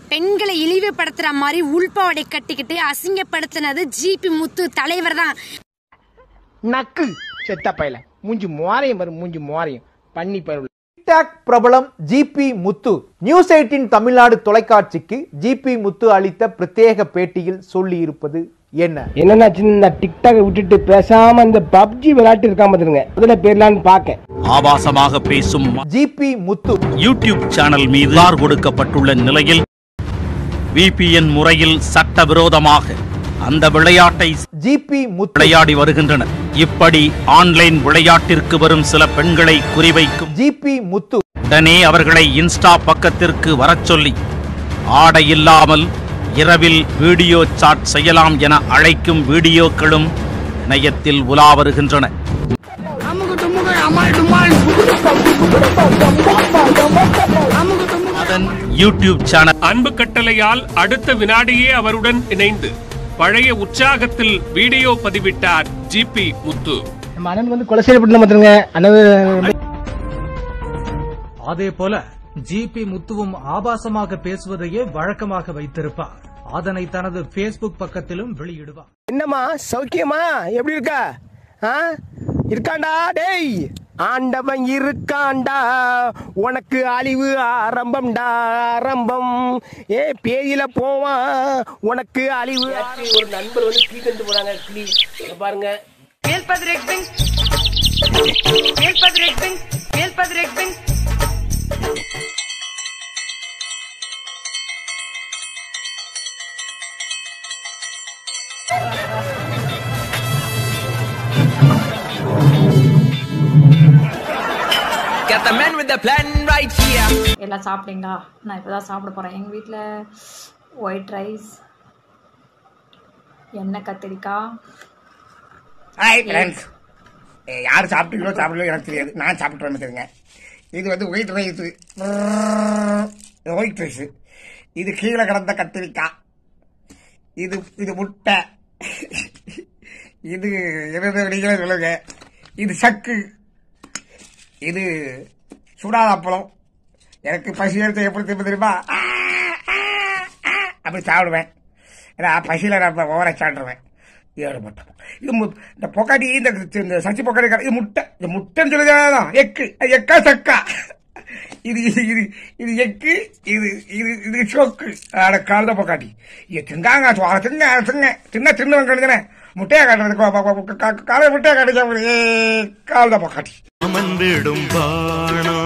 பெண்களை இழிவுபடுத்துற மாதிரி உள்பாவடை கட்டிக்கிட்டு அசிங்கப்படுத்தினது ஜிபி முத்து தலைவர் தான் நக்கு செத்த பையல மூஞ்சி மோரையும் வரும் மூஞ்சி மோரையும் பண்ணி பயிர் டிக்டாக் பிரபலம் GP Muthu news eighteen Tamil Nadu தொலைக்காட்சிக்கு ஜிபி முத்து அளித்த பிரத்யேக பேட்டியில் சொல்லி இருப்பது என்ன என்னன்னா சின்ன டிக்டாக் விட்டுட்டு பேசாம இந்த பப்ஜி விளையாட்டு இருக்காம பாத்துருங்க அதுல பேர்லான்னு பாக்க ஆபாசமாக பேசும் ஜிபி முத்து யூடியூப் சேனல் மீது புகார் கொடுக்கப்பட்டுள்ள நிலையில் விபிஎன் முறையில் சட்டவிரோதமாக அந்த விளையாட்டை ஜிபி முத்து விளையாடி வருகின்றனர் இப்படி ஆன்லைன் விளையாட்டிற்கு வரும் சில பெண்களை குறிவைக்கும் ஜிபி முத்து உடனே அவர்களை இன்ஸ்டா பக்கத்திற்கு வரச் சொல்லி ஆடை இல்லாமல் இரவில் வீடியோ சாட் செய்யலாம் என அழைக்கும் வீடியோக்களும் இணையத்தில் உலா வருகின்றன அதன் யூடியூப் சேனல் அன்பு கட்டளையால் அடுத்த வினாடியே அவருடன் இணைந்து பழைய உற்சாகத்தில் வீடியோ பதிவிட்டார் ஜிபி முத்து நம்ம அண்ணன் வந்து கொலை செய்யப்பட்டு பாத்துருங்க அண்ணன் அதே போல ஜிபி முத்துவும் ஆபாசமாக பேசுவதையே வழக்கமாக வைத்திருப்பார் அதனை தனது பேஸ்புக் பக்கத்திலும் வெளியிடுவார் என்னம்மா சௌக்கியமா எப்படி இருக்க ஆ இருக்காண்டா டேய் ஆண்டவன் இருக்காண்டா உனக்கு அழிவு ஆரம்பம்டா ஆரம்பம் ஏ பேதியில போவான் உனக்கு அழிவு ஒரு நண்பர் வந்து கிளி கண்டு போறாங்க கிளி இங்க பாருங்க Got the man with the plan right here. எல்லாம் சாப்பிட்டீங்களா நான் இப்போ தான் சாப்பிட போகிறேன் எங்கள் வீட்டில் ஒயிட் ரைஸ் எண்ணெய் கத்திரிக்காய் ஹாய் ஃப்ரெண்ட்ஸ் யார் சாப்பிட்டீங்களோ சாப்பிடலோ எனக்கு தெரியாது நான் சாப்பிட்டு தெரியுங்க இது வந்து ஒயிட் ரைஸ் ஒயிட் ரைஸ் இது கீழே கிடந்த கத்திரிக்காய் இது இது முட்டை இது என்ன நீங்களே சொல்லுங்க இது சக்கு இது சுடாத அப்பளம் எனக்கு பசி எடுத்து எப்படி திரும்ப தெரியுமா ஆ, ஆ, ஆ, அப்படி சாப்பிடுவேன் ஏன்னா பசியில் நான் ஓவரா சாப்பிடுவேன் ஏழு மட்டும் இது மு- இந்த பொக்காட்டி இந்த இந்த சச்சி பொக்காட்டி கடை- இது முட்டை இந்த முட்டைன்னு சொல்லுதான் எக்கு அது எக்கா சக்கா இது இது இது இது எக்கு இது இது இது சொக்கு அட கால்த பொக்காட்டி இது திங்காங்க சுவார திங்க திங்க தின்ன தின்னு வந்துடுங்க முட்டையை காட்டுறதுக்கு காலை முட்டையை காட்டுச்சா கால்த பொக்காட்டி அமர்ந்திடும் பாணம்